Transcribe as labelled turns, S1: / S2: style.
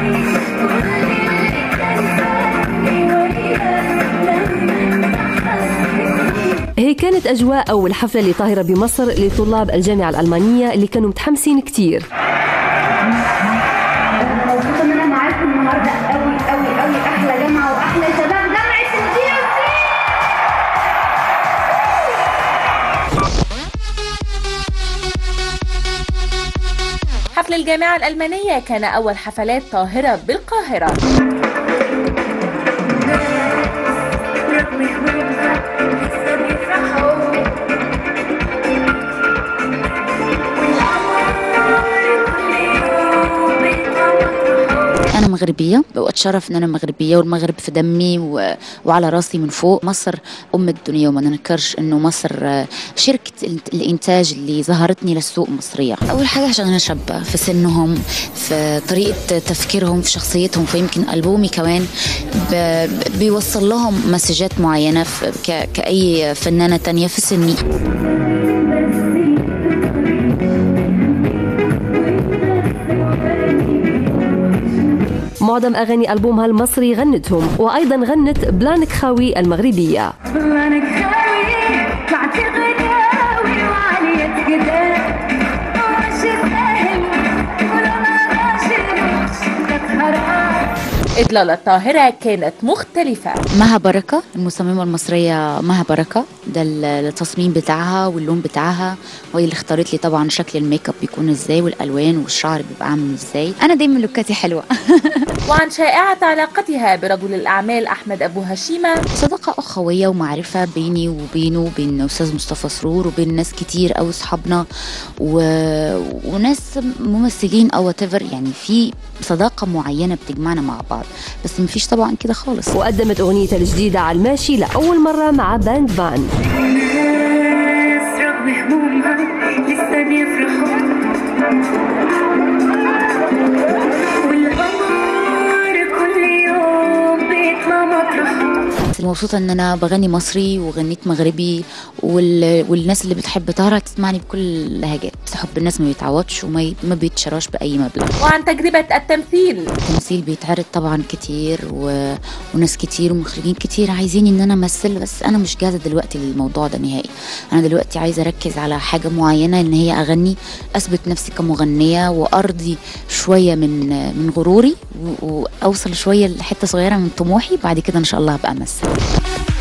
S1: هي كانت أجواء أول حفلة لطاهرة بمصر لطلاب الجامعة الألمانية اللي كانوا متحمسين كتير
S2: مبسوطة إن أنا معاكم النهاردة أوي أوي أوي أحلى جامعة وأحلى شباب جامعة الدي
S3: حفل الجامعة الألمانية كان أول حفلات طاهرة بالقاهرة
S2: رغم همومها لسه بيفرحوا والقمر كل يوم بيطلع مطرحه
S4: أنا مغربية وأتشرف إن أنا مغربية والمغرب في دمي و... وعلى راسي من فوق مصر أم الدنيا وما ننكرش إنه مصر آه، شركة ال- الإنتاج اللي ظهرتني للسوق مصرية أول حاجة عشان أنا شابة في سنهم في طريقة تفكيرهم في شخصيتهم فيمكن ألبومي كمان ب... ب- بيوصل لهم مسجات معينة في... ك... كأي فنانة تانية في سني
S1: معظم أغاني ألبومها المصري غنتهم وأيضا غنت بلانك خاوي المغربية
S2: ضلانك خاوي بعد غناوي وعلية قدام وعاشق أهل ولو ما عاشقش تسهر
S3: إضلالة طاهرة كانت مختلفة
S4: مها بركة المصممة المصرية مها بركة ده ال- التصميم بتاعها واللون بتاعها وهي اللي اختارت لي طبعا شكل الميك اب بيكون ازاي والالوان والشعر بيبقى عامل ازاي انا دايما لوكاتي حلوه
S3: وعن شائعة علاقتها برجل الأعمال أحمد أبو هشيمة
S4: صداقه اخويه ومعرفه بيني وبينه وبين استاذ مصطفى سرور وبين ناس كتير قوي اصحابنا و... وناس ممثلين او whatever يعني في صداقه معينه بتجمعنا مع بعض بس مفيش طبعا كده خالص
S1: وقدمت أغنيتها الجديدة على الماشي لأول مرة مع باند فان
S2: الناس رغم همومها لسه بيفرحوا والقمر كل يوم بيطلع مطرحه
S4: بس مبسوطة ان انا بغني مصري وغنيت مغربي وال... والناس اللي بتحب طهرة تسمعني بكل اللهجات حب الناس ما بيتعوضش وما ي... ما بيتشراش بأي مبلغ
S3: وعن تجربة التمثيل
S4: التمثيل بيتعرض طبعا كتير و... وناس كتير ومخرجين كتير عايزين ان انا امثل بس انا مش جاهزة دلوقتي للموضوع ده نهائي انا دلوقتي عايزة اركز على حاجة معينة ان هي اغني اثبت نفسي كمغنية وارضي شوية من من غروري و... واوصل شوية لحتة صغيرة من طموحي بعد كده ان شاء الله هبقى امثل